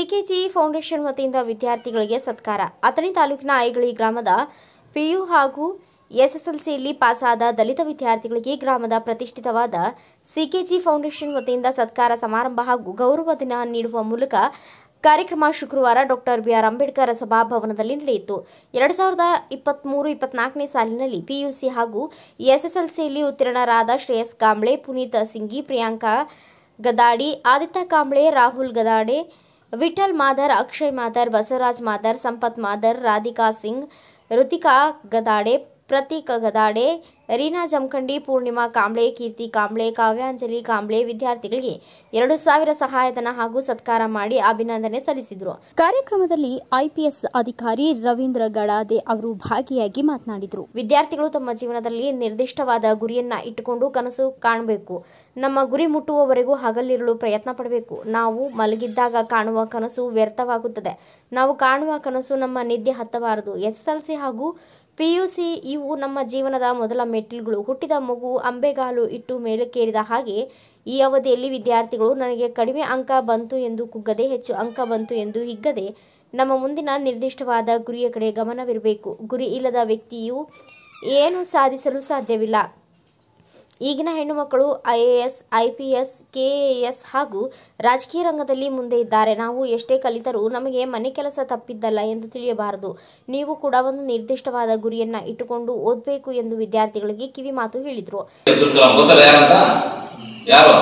ಸಿಕೆಜಿ foundation ವತಿಯಿಂದ ವಿದ್ಯಾರ್ಥಿಗಳಿಗೆ ಸತ್ಕಾರ ಅಥಣಿ ತಾಲೂಕಿನ ಐಗಳಿ ಗ್ರಾಮದ ಪಿಯು ಹಾಗೂ ಎಸ್ಎಸ್ಎಲ್ಸಿಯಲ್ಲಿ ಪಾಸಾದ ದಲಿತ ವಿದ್ಯಾರ್ಥಿಗಳಿಗೆ ಗ್ರಾಮದ ಪ್ರತಿಷ್ಠಿತವಾದ ಸಿಕೆಜಿ ಫೌಂಡೇಶನ್ ವತಿಯಿಂದ ಸತ್ಕಾರ ಸಮಾರಂಭ ಹಾಗೂ ಗೌರವ ದಿನ ನೀಡುವ ಮೂಲಕ ಕಾರ್ಯಕ್ರಮ ಶುಕ್ರವಾರ ಡಾಕ್ಟರ್ ಬಿಆರ್ ಅಂಬೇಡ್ಕರ್ ಸಭಾಭವನದಲ್ಲಿ ನಡೆಯಿತು ಎರಡು ಸಾವಿರದ ಇಪ್ಪತ್ಮೂರು ಇಪ್ಪತ್ನಾಲ್ಕನೇ ಸಾಲಿನಲ್ಲಿ ಪಿಯುಸಿ ಹಾಗೂ ಎಸ್ಎಸ್ಎಲ್ಸಿಯಲ್ಲಿ ಉತ್ತೀರ್ಣರಾದ ಶ್ರೇಯಸ್ ಕಾಂಬ್ಳೆ ಪುನೀತ್ ಸಿಂಗಿ ಪ್ರಿಯಾಂಕಾ ಗದಾಡಿ ಆದಿತ್ಯ ಕಾಂಬ್ಳೆ ರಾಹುಲ್ ಗದಾಡೆ ವಿಠಲ್ ಮಾದರ್ ಅಕ್ಷಯ್ ಮಾದರ್ ಬಸವರಾಜ್ ಮಾದರ್ ಸಂಪತ್ ಮಾದರ್ ರಾಧಿಕಾ ಸಿಂಗ್ ಋತಿಕಾ ಗದಾಡೆ ಪ್ರತೀಕ್ ಗದಾಡೆ ರೀನಾ ಜಮಖಂಡಿ ಪೂರ್ಣಿಮಾ ಕಾಂಬ್ಳೆ ಕೀರ್ತಿ ಕಾಂಬ್ಳೆ ಕಾವ್ಯಾಂಜಲಿ ಕಾಂಬ್ಳೆ ವಿದ್ಯಾರ್ಥಿಗಳಿಗೆ ಎರಡು ಸಾವಿರ ಸಹಾಯಧನ ಹಾಗೂ ಸತ್ಕಾರ ಮಾಡಿ ಅಭಿನಂದನೆ ಸಲ್ಲಿಸಿದರು ಕಾರ್ಯಕ್ರಮದಲ್ಲಿ ಐಪಿಎಸ್ ಅಧಿಕಾರಿ ರವೀಂದ್ರ ಗಡಾದೆ ಅವರು ಭಾಗಿಯಾಗಿ ಮಾತನಾಡಿದರು ವಿದ್ಯಾರ್ಥಿಗಳು ತಮ್ಮ ಜೀವನದಲ್ಲಿ ನಿರ್ದಿಷ್ಟವಾದ ಗುರಿಯನ್ನ ಇಟ್ಟುಕೊಂಡು ಕನಸು ಕಾಣಬೇಕು ನಮ್ಮ ಗುರಿ ಮುಟ್ಟುವವರೆಗೂ ಹಗಲಿರುಳು ಪ್ರಯತ್ನ ಪಡಬೇಕು ನಾವು ಮಲಗಿದ್ದಾಗ ಕಾಣುವ ಕನಸು ವ್ಯರ್ಥವಾಗುತ್ತದೆ ನಾವು ಕಾಣುವ ಕನಸು ನಮ್ಮ ನಿದ್ದೆ ಹತ್ತಬಾರದು ಎಸ್ಎಸ್ಎಲ್ಸಿ ಹಾಗೂ ಪಿಯುಸಿ ಇವು ನಮ್ಮ ಜೀವನದ ಮೊದಲ ಮೆಟ್ಟಿಲುಗಳು ಹುಟ್ಟಿದ ಮಗು ಅಂಬೆಗಾಲು ಇಟ್ಟು ಮೇಲಕ್ಕೇರಿದ ಹಾಗೆ ಈ ಅವಧಿಯಲ್ಲಿ ವಿದ್ಯಾರ್ಥಿಗಳು ನನಗೆ ಕಡಿಮೆ ಅಂಕ ಬಂತು ಎಂದು ಕುಗ್ಗದೆ ಹೆಚ್ಚು ಅಂಕ ಬಂತು ಎಂದು ಹಿಗ್ಗದೆ ನಮ್ಮ ಮುಂದಿನ ನಿರ್ದಿಷ್ಟವಾದ ಗುರಿಯ ಕಡೆ ಗಮನವಿರಬೇಕು ಗುರಿ ಇಲ್ಲದ ವ್ಯಕ್ತಿಯು ಏನು ಸಾಧಿಸಲು ಸಾಧ್ಯವಿಲ್ಲ ಈಗಿನ ಹೆಣ್ಣು ಮಕ್ಕಳು ಐಎಎಸ್ ಐಪಿಎಸ್ ಕೆಎಎಸ್ ಹಾಗೂ ರಾಜಕೀಯ ರಂಗದಲ್ಲಿ ಮುಂದೆ ಇದ್ದಾರೆ ನಾವು ಎಷ್ಟೇ ಕಲಿತರೂ ನಮಗೆ ಮನೆ ಕೆಲಸ ತಪ್ಪಿದ್ದಲ್ಲ ಎಂದು ತಿಳಿಯಬಾರದು ನೀವು ಕೂಡ ಒಂದು ನಿರ್ದಿಷ್ಟವಾದ ಗುರಿಯನ್ನ ಇಟ್ಟುಕೊಂಡು ಓದಬೇಕು ಎಂದು ವಿದ್ಯಾರ್ಥಿಗಳಿಗೆ ಕಿವಿ ಮಾತು ಹೇಳಿದರು ಅಬ್ದುಲ್ ಕಲಾಂ ಗೊತ್ತಲ್ಲ ಯಾರಂತ ಯಾರು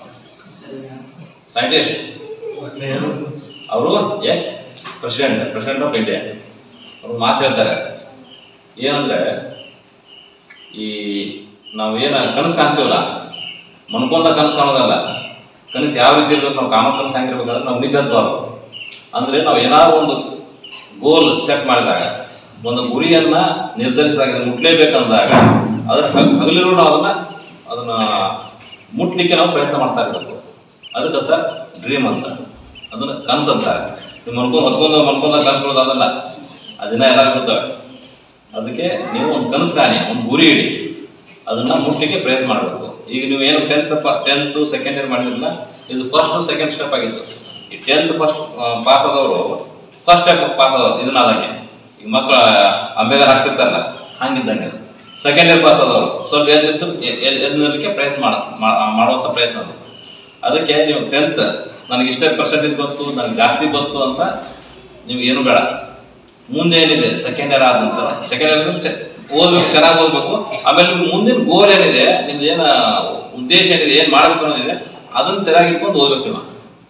ಸೈಂಟಿಸ್ಟ್ ಅವರು ex president president of India ಅವರು ಮಾತು ಹೇಳ್ತಾರೆ ಏನಂದ್ರೆ ಈ ನಾವು ಏನು ಕನಸು ಕಾಣ್ತೀವಲ್ಲ ಮನ್ಕೊಂಡ ಕನಸು ಕಾಣೋದಲ್ಲ ಕನಸು ಯಾವ ರೀತಿ ಇರ್ಬೇಕು ನಾವು ಕಾಣೋ ಕನಸು ಹೆಂಗಿರ್ಬೇಕಾದ್ರೆ ನಾವು ನಿದ್ದೆ ಹತ್ಬಾರ್ದು ಅಂದ್ರೆ ನಾವು ಏನಾದ್ರು ಒಂದು ಗೋಲ್ ಸೆಟ್ ಮಾಡಿದಾಗ ಒಂದು ಗುರಿಯನ್ನ ನಿರ್ಧರಿಸಿದಾಗ ಇದನ್ನ ಮುಟ್ಲೇಬೇಕಂದಾಗ ಅದ್ರ ಹಗ್- ಹಗಲಿರುಳು ನಾವು ಅದನ್ನ ಅದನ್ನ ಮುಟ್ಲಿಕ್ಕೆ ನಾವು ಪ್ರಯತ್ನ ಮಾಡ್ತಾ ಇರಬೇಕು ಅದಕ್ಕಂತ ಡ್ರೀಮ್ ಅಂತ ಅದನ್ನ ಕನಸು ಅಂತಾರೆ ನೀವು ಮನ್ಕೊಂಡು ಹೊತ್ಕೊಂಡು ಮನ್ಕೊಂಡ ಕನಸುಗಳು ಅದಲ್ಲ ಅದನ್ನ ಎಲ್ಲ ಇರ್ತವೆ ಅದಕ್ಕೆ ನೀವು ಒಂದು ಕನಸು ಕಾಣಿ ಒಂದು ಗುರಿ ಇಡಿ ಅದನ್ನ ಮುಟ್ಲಿಕ್ಕೆ ಪ್ರಯತ್ನ ಮಾಡಬೇಕು ಈಗ ನೀವು ಏನು ಟೆಂತ್ ಟೆಂತ್ ಸೆಕೆಂಡ್ ಇಯರ್ ಮಾಡಿದ್ರಲ್ಲ ಇದು ಫಸ್ಟ್ ಸೆಕೆಂಡ್ ಸ್ಟೆಪ್ ಆಗಿತ್ತು ಈ ಟೆಂತ್ ಫಸ್ಟ್ ಪಾಸ್ ಆದವರು ಫಸ್ಟ್ ಸ್ಟೆಪ್ ಪಾಸ್ ಆದವರು ಇದನ್ನ ಆದಂಗೆ ಈಗ ಮಕ್ಕಳು ಅಂಬೇಗಾರ ಆಗ್ತಿರ್ತಾರಲ್ಲ ಹಂಗಿದ್ದಂಗೆ ಅದು ಸೆಕೆಂಡ್ ಇಯರ್ ಪಾಸ್ ಆದವರು ಸ್ವಲ್ಪ ಎದ್ದಿತ್ತು ಎದ್ದಿರಲಿಕ್ಕೆ ಪ್ರಯತ್ನ ಮಾಡ ಮಾ- ಮಾಡುವಂಥ ಪ್ರಯತ್ನ ಅದು ಅದಕ್ಕೆ ನೀವು ಟೆಂತ್ ನನಗೆ ಇಷ್ಟೇ ಪರ್ಸೆಂಟೇಜ್ ಬಂತು ನನಗೆ ಜಾಸ್ತಿ ಬಂತು ಅಂತ ನೀವು ಏನು ಬೇಡ ಮುಂದೆ ಏನಿದೆ ಸೆಕೆಂಡ್ ಇಯರ್ ಆದ ನಂತರ ಸೆಕೆಂಡ್ ಇಯರ್ ಓದ್ಬೇಕು ಚೆನ್ನಾಗಿ ಓದ್ಬೇಕು ಆಮೇಲೆ ನಿಮ್ ಮುಂದಿನ ಗೋಲ್ ಏನಿದೆ ನಿಮ್ದು ಏನು ಉದ್ದೇಶ ಏನಿದೆ ಏನು ಮಾಡ್ಬೇಕು ಅನ್ನೋದಿದೆ ಅದನ್ನ ತೆರಾಗಿಟ್ಕೊಂಡು ಓದ್ಬೇಕು ನೀವು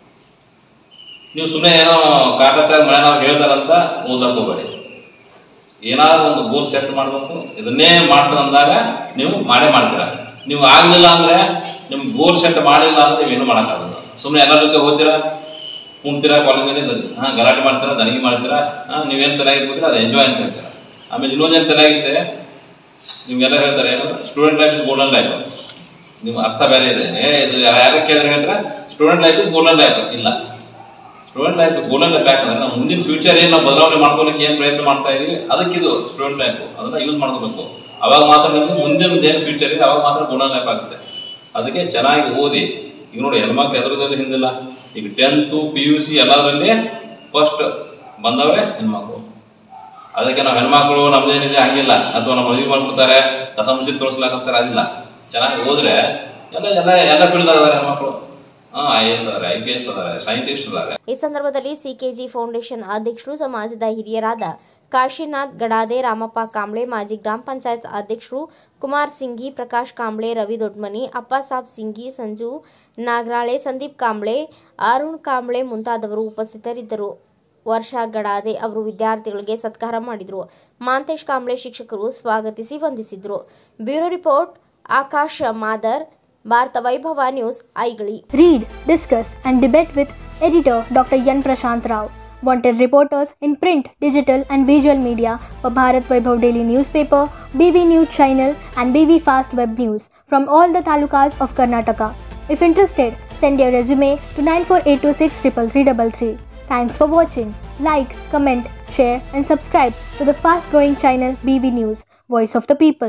ನೀವು ಸುಮ್ಮನೆ ಏನೋ ಕಾಟಾಚಾರ ಮಳೆನಾವ್ ಹೇಳ್ತಾರಂತ ಓದಕ್ ಹೋಗ್ಬೇಡಿ ಏನಾದ್ರು ಒಂದು ಗೋಲ್ ಸೆಟ್ ಮಾಡ್ಬೇಕು ಇದನ್ನೇ ಮಾಡ್ತಾರೆ ಅಂದಾಗ ನೀವು ಮಾಡೇ ಮಾಡ್ತೀರಾ ನೀವು ಆಗ್ಲಿಲ್ಲ ಅಂದ್ರೆ ನಿಮ್ ಗೋಲ್ ಸೆಟ್ ಮಾಡಿಲ್ಲ ಅಂದ್ರೆ ನೀವೇನು ಮಾಡೋಕ್ಕಾಗಲ್ಲ ಸುಮ್ಮನೆ ಎಲ್ಲರ ಜೊತೆ ಹೋಗ್ತೀರಾ ಕುಂತೀರಾ ಕಾಲೇಜಲ್ಲಿ ಹಾ ಗಲಾಟೆ ಮಾಡ್ತೀರಾ ದನಿಗೆ ಮಾಡ್ತೀರಾ ಹಾ ನೀವೇನು ತಲೆಯಾಗಿರ್ಬೋತೀರಾ ಅದು ಎಂಜಾಯ್ ಅಂತ ಹೇಳ್ತೀರಾ ಆಮೇಲೆ ಇನ್ನೊಂದೇನು ತಲೆಯಾಗಿದೆ ನಿಮ್ಗೆಲ್ಲ ಹೇಳ್ತಾರೆ ಏನಂದ್ರೆ student life is golden life ನಿಮ್ಮ ಅರ್ಥ ಬೇರೆ ಇದೆ ಏ ಇದು ಯಾರು ಕೇಳಿದ್ರೆ ಹೇಳ್ತಾರೆ student life is golden life ಇಲ್ಲ ಸ್ಟೂಡೆಂಟ್ ಲೈಫ್ ಗೋಲ್ಡನ್ ಲೈಫ್ ಯಾಕಂದ್ರೆ ನಾವು ಮುಂದಿನ ಫ್ಯೂಚರ್ ಏನು ನಾವು ಬದಲಾವಣೆ ಮಾಡ್ಕೊಳ್ಳಿಕ್ಕೆ ಏನು ಪ್ರಯತ್ನ ಮಾಡ್ತಾ ಇದೀವಿ ಅದಕ್ಕೆ ಇದು ಸ್ಟೂಡೆಂಟ್ ಲೈಫ್ ಅದನ್ನ ಯೂಸ್ ಮಾಡ್ಕೋಬೇಕು ಅವಾಗ ಮಾತ್ರ ನಿಮ್ಗೆ ಮುಂದಿನ ಏನು ಫ್ಯೂಚರ್ ಇದೆ ಅವಾಗ ಮಾತ್ರ ಗೋಲ್ಡನ್ ಲೈಫ್ ಆಗುತ್ತೆ ಅದಕ್ಕೆ ಚೆನ್ನಾಗಿ ಓದಿ ಈಗ ನೋಡಿ ಹೆಣ್ಮಕ್ಳು ಎದುರದಲ್ಲಿ ಹಿಂದಿಲ್ಲ ಈಗ ಟೆಂತು ಪಿ ಯು ಸಿ ಎಲ್ಲದರಲ್ಲಿ ಫಸ್ಟ್ ಬಂದವರೇ ಹೆಣ್ಮಕ್ಳು ಅದಕ್ಕೆ ನಾವು ಹೆಣ್ಮಕ್ಳು ನಮ್ದೇನಿದೆ ಹಂಗಿಲ್ಲ ಅಥವಾ ನಮ್ಮ ಮದುವೆ ಮಾಡ್ಕೊತಾರೆ ಕಸಂಸಿ ತೋರಿಸ್ಲಾಕಿಸ್ತಾರೆ ಅದಿಲ್ಲ ಚೆನ್ನಾಗಿ ಹೋದ್ರೆ ಎಲ್ಲ ಎಲ್ಲ ಎಲ್ಲ ಫೀಲ್ಡ್ ಅದಾರೆ ಹೆಣ್ಮಕ್ಳು ಹಾಂ ಐ ಎಸ್ ಅದಾರೆ ಐ ಪಿ ಎಸ್ ಅದಾರೆ ಸೈಂಟಿಸ್ಟ್ ಅದಾರೆ ಈ ಸಂದರ್ಭದಲ್ಲಿ ಸಿಕೆಜಿ ಫೌಂಡೇಶನ್ ಅಧ್ಯಕ್ಷರು ಸಮಾಜದ ಹಿರಿಯರಾದ ಕಾಶಿನಾಥ್ ಗಡಾದೆ ರಾಮಪ್ಪ ಕಾಂಬ್ಳೆ ಮಾಜಿ ಗ್ರಾಮ ಪಂಚಾಯತ್ ಅಧ್ಯಕ್ಷರು ಕುಮಾರ್ ಸಿಂಗಿ ಪ್ರಕಾಶ್ ಕಾಂಬ್ಳೆ ರವಿ ದೊಡ್ಮನಿ ಅಪ್ಪಾಸಾಬ್ ಸಿಂಗಿ ಸಂಜು ನಾಗರಾಳೆ ಸಂದೀಪ್ ಕಾಂಬ್ಳೆ ಅರುಣ್ ಕಾಂಬ್ಳೆ ಮುಂತಾದವರು ಉಪಸ್ಥಿತರಿದ್ದರು ವರ್ಷಾ ಗಡಾದೆ ಅವರು ವಿದ್ಯಾರ್ಥಿಗಳಿಗೆ ಸತ್ಕಾರ ಮಾಡಿದರು ಮಾಂತೇಶ್ ಕಾಂಬ್ಳೆ ಶಿಕ್ಷಕರು ಸ್ವಾಗತಿಸಿ ವಂದಿಸಿದರು bureau report Akash Madar Bharata Vaibhava news Aigali Read, discuss, and debate with editor Dr. Yan Prashant Rao. Wanted reporters in print, digital, and visual media for Bharat Vaibhav Daily Newspaper, BV News Channel, and BV Fast Web News from all the talukas of Karnataka. If interested, send your resume to 9482633333. Thanks for watching. Like, comment, share, and subscribe to the fast growing channel BV News, Voice of the People.